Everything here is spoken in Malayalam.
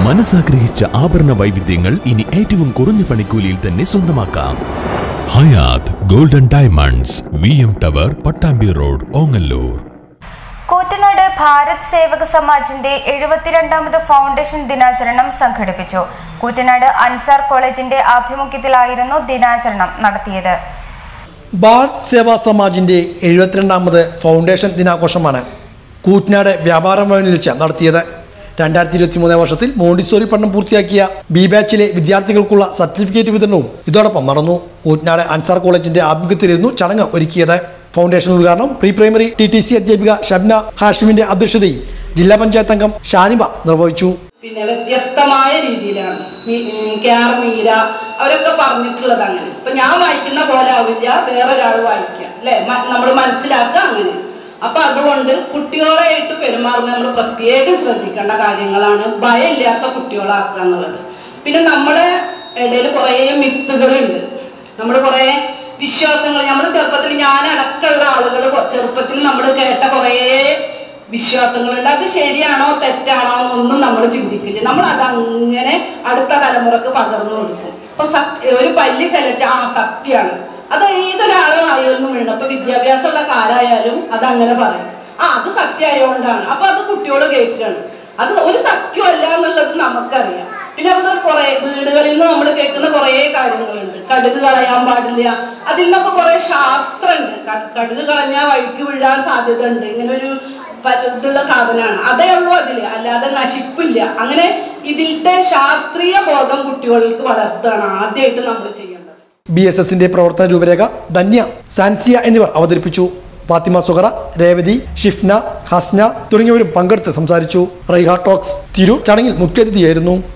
മനസ്സാഗ്രഹിച്ച ആഭരണ വൈവിധ്യങ്ങൾ ഇനി ഏറ്റവും കുറഞ്ഞ പണിക്കൂലിയിൽ തന്നെ സ്വന്തമാക്കാം Hayath golden diamonds V M tower Pattambi road Ongallur Koottanad Bharat Sevak സമാജിന്റെ എഴുപത്തിരണ്ടാമത് ഫൗണ്ടേഷൻ ദിനാചരണം സംഘടിപ്പിച്ചു കൂറ്റനാട് അൻസാർ കോളേജിന്റെ ആഭിമുഖ്യത്തിലായിരുന്നു ദിനാചരണം നടത്തിയത് ഭാരത് സേവാ സമാജിന്റെ എഴുപത്തിരണ്ടാമത് ഫൗണ്ടേഷൻ ദിനാഘോഷമാണ് കൂറ്റനാട് വ്യാപാര ഭവനിൽ വെച്ച് നടത്തിയത് രണ്ടായിരത്തി ഇരുപത്തി മൂന്ന് വർഷത്തിൽ മോണ്ടിസോറി പഠനം പൂർത്തിയാക്കിയ ബി ബാച്ചിലെ വിദ്യാർത്ഥികൾക്കുള്ള സർട്ടിഫിക്കറ്റ് വിതരണവും ഇതോടൊപ്പം നടന്നു കൂറ്റനാട് അൻസാർ കോളേജിന്റെ ആഭിമുഖ്യത്തിലായിരുന്നു ചടങ്ങ് ഒരുക്കിയത് ഫൗണ്ടേഷൻ ഉദ്ഘാടനം pre primary T T C അധ്യാപിക ഷബ്ന ഹാഷിമിന്റെ അധ്യക്ഷതയിൽ ജില്ലാ പഞ്ചായത്ത് അംഗം ഷാനിബ നിർവഹിച്ചു പിന്നെ വ്യത്യസ്തമായ രീതിയിലാണ് മീ- ഉം കെആർ മീര അവരൊക്കെ പറഞ്ഞിട്ടുള്ളത് അങ്ങനെ ഇപ്പൊ ഞാൻ വായിക്കുന്ന പോലെ ആവില്ല വേറൊരാൾ വായിക്കുക അല്ലെ നമ്മൾ മനസ്സിലാക്കുക അങ്ങനെ അപ്പൊ അതുകൊണ്ട് കുട്ടികളായിട്ട് പെരുമാറുന്ന നമ്മൾ പ്രത്യേകം ശ്രദ്ധിക്കേണ്ട കാര്യങ്ങളാണ് ഭയമില്ലാത്ത കുട്ടികളാക്കുക എന്നുള്ളത് പിന്നെ നമ്മുടെ ഇടയിൽ കുറേ മിത്തുകളുണ്ട് നമ്മൾ കുറേ വിശ്വാസങ്ങൾ നമ്മൾ ചെറുപ്പത്തിൽ ഞാൻ അടക്കമുള്ള ആളുകൾ ചെറുപ്പത്തിൽ നമ്മൾ കേട്ട കുറേ വിശ്വാസങ്ങളുണ്ട് അത് ശരിയാണോ തെറ്റാണോ എന്നൊന്നും നമ്മൾ ചിന്തിക്കില്ല നമ്മൾ അതങ്ങനെ അടുത്ത തലമുറക്ക് പകർന്നു കൊടുക്കും ഇപ്പൊ സത്യ ഒരു പല്ല് ചലച്ച ആ സത്യമാണ് അത് ഏതൊരാളും ആയൊന്നും വേണം ഇപ്പൊ വിദ്യാഭ്യാസമുള്ള കാലായാലും അത് അങ്ങനെ പറയും ആ അത് സത്യമായതുകൊണ്ടാണ് അപ്പൊ അത് കുട്ടികൾ കേൾക്കുകയാണ് അത് ഒരു സത്യമല്ല എന്നുള്ളത് നമുക്കറിയാം പിന്നെ അത് കുറെ വീടുകളിൽ നിന്ന് നമ്മൾ കേൾക്കുന്ന കുറേ കാര്യങ്ങളുണ്ട് കടുക് കളയാൻ പാടില്ല അതിൽ നിന്നൊക്കെ കുറെ ശാസ്ത്രമുണ്ട് ക- കടുക് കളഞ്ഞാൽ വഴിക്ക് വീഴാൻ സാധ്യത ഉണ്ട് ഇങ്ങനെ ഒരു പ- ഇതുള്ള സാധനമാണ് അതേ ഉള്ളൂ അതില് അല്ലാതെ നശിപ്പില്ല അങ്ങനെ ഇതിന്റെ ശാസ്ത്രീയ ബോധം കുട്ടികൾക്ക് വളർത്തുകയാണ് ആദ്യമായിട്ട് നമ്മൾ ചെയ്യേണ്ടത് ബി എസ് എസിന്റെ പ്രവർത്തന രൂപരേഖ ധന്യ സാൻസിയ എന്നിവർ അവതരിപ്പിച്ചു ഫാത്തിമ സുഹറ രേവതി ഷിഫ്ന ഹസ്ന തുടങ്ങിയവരും പങ്കെടുത്ത് സംസാരിച്ചു റൈഹ ടോക്സ് തിരു ചടങ്ങിൽ മുഖ്യാതിഥിയായിരുന്നു